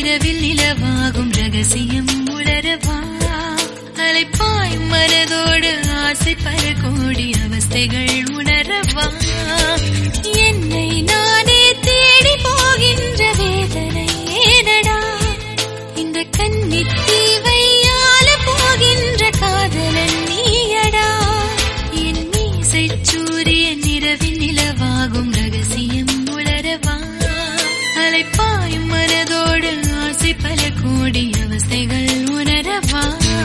நிலவில் நிலவாகும் ரகசியம் உணரவா அலைப்பாய் மனதோடு ஆசை பல கோடி அவஸ்தைகள் உணரவா என்னை நானே தேடி போகின்ற வேதனை ஏனடா இந்த கன்னித் தீவையால போகின்ற காதலன் நீயடா என் மீசைச் சூரியன் இரவின் நிலவாகும் ரகசியம் உணரவா அலைப்பாயும் மனதோடு ஆசை பல கோடி அவஸ்தைகள் உணரவா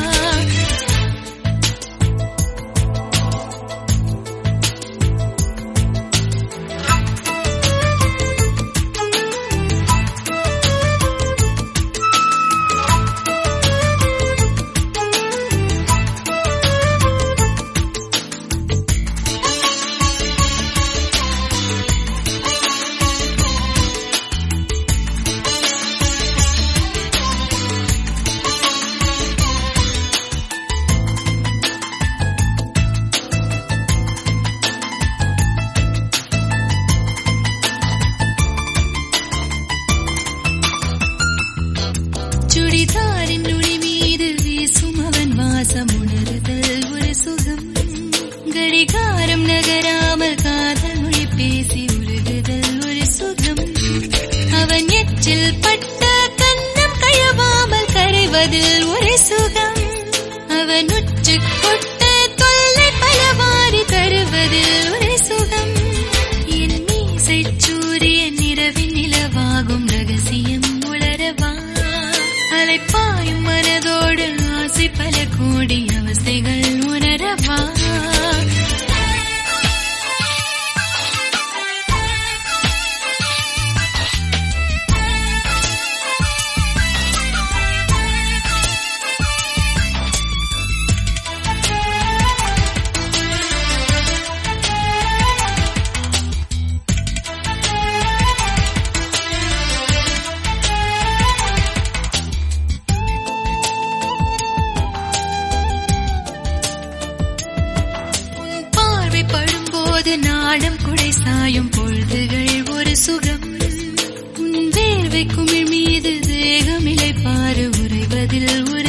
சுடிதாரின் நுனி மீது வீசும் அவன் வாசம் உணருதல் ஒரு சுகம் கடிகாரம் நகராமல் காதல் மொழி பேசி உருகுதல் ஒரு சுகம் அவன் எச்சில் பட்ட கண்ணம் கழுவாமல் கரைவதில் ஒரு சுகம் அவன் உச்சு கொட்ட தொல்லை பலவாறு தருவதில் ஒரு சுகம் என் மீசைச் சூரியன் இரவின் நிலவாகும் ரகசியம் உளரவா அலைப்பாயும் மனதோடு ஆசை பல கோடி அவஸ்தைகள் உணரவா உன் பார்வை படும்போது நாடம் குடை சாயும் பொழுதுகள் ஒரு சுகம் உன் வேர்வை குமிழ் மீது தேகமிலை பாரு உறைவதில் ஒரு